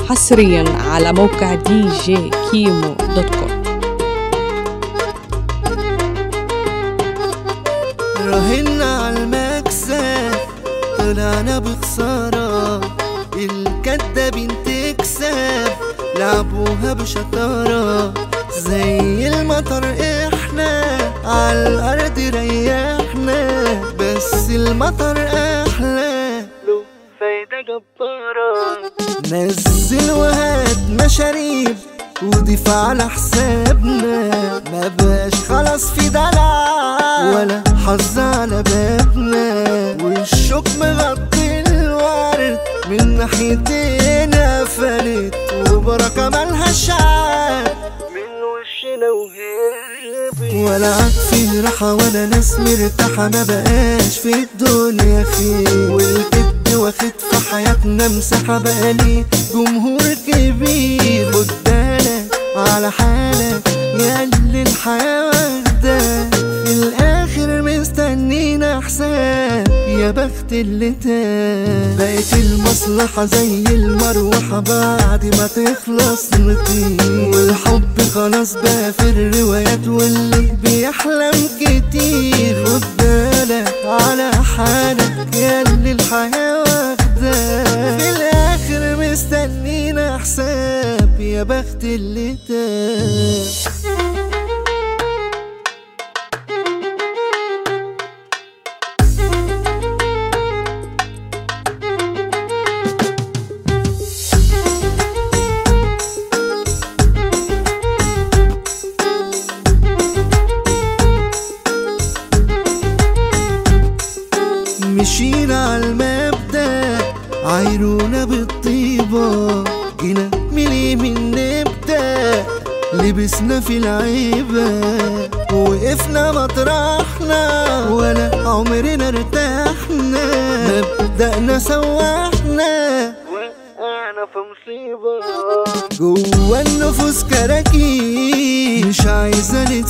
حصريا على موقع دي جي كيمو دوت كوم راهنا على المكسب طلعنا بخسارة الكدابين تكسب لعبوها بشطارة زي المطر احنا على الارض ريحنا بس المطر احلى له فايدة جبارة نزل وهات مشاريب وضيف على حسابنا ما بقاش خلاص في دلع ولا حظ على بابنا والشوك مغطي الورد من ناحيتين قفلت وبركة ملهاش عاد من وشنا وهربت ولا عاد في راحة ولا ناس مرتاحة ما بقاش في الدنيا خير والجد واخد في حياتنا مساحة بقالي جمهور كبير خد بالك على حالك ياللي الحياة واخدة في الآخر مستنينا حساب يا بخت اللي تاب بقت المصلحة زي المروحة بعد ما تخلص نطير والحب خلاص بقى في الروايات واللي بيحلم كتير خد بالك على حالك ياللي الحياة واخدة في الآخر مستنينا حساب يا بخت اللي تاب مشينا على المبدأ عايرونا بالطيبة جينا من من نبدأ لبسنا في العيبة وقفنا مطرحنا ولا عمرنا ارتحنا مبدأنا سوحنا وقعنا في مصيبة جوا النفوس كراكيب مش عايزة اللي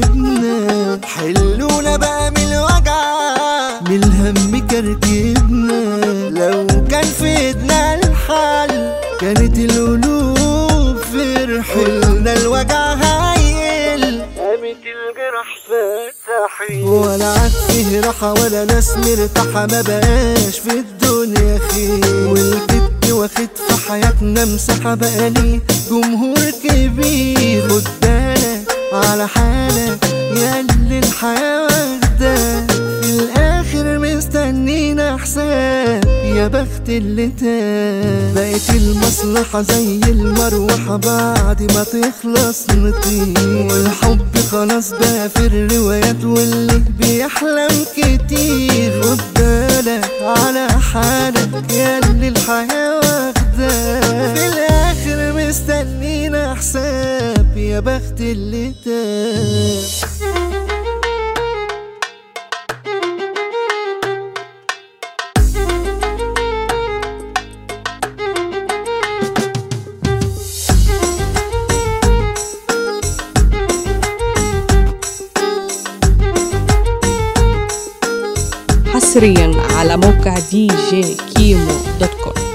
تسيبنا حلونا بقى من الوجع من الهم كركبنا لو كان في ايدنا الحل كانت القلوب فرح قلنا الوجع هايل قامت الجرح فتحي ولا عاد فيه راحة ولا ناس مرتاحة ما بقاش في الدنيا خير والجد واخد في حياتنا مساحة بقالي جمهور كبير خد بالك على حالك ياللي الحياة واخدة في الآخر مستنينا حساب يا بخت اللي تاب بقت المصلحة زي المروحة بعد ما تخلص نطير والحب خلاص بقى في الروايات واللي بيحلم كتير خد بالك على حالك ياللي الحياة واخدة في الآخر مستنينا حساب يا بخت اللي تاب حصريا على موقع دي جي كيمو دوت كوم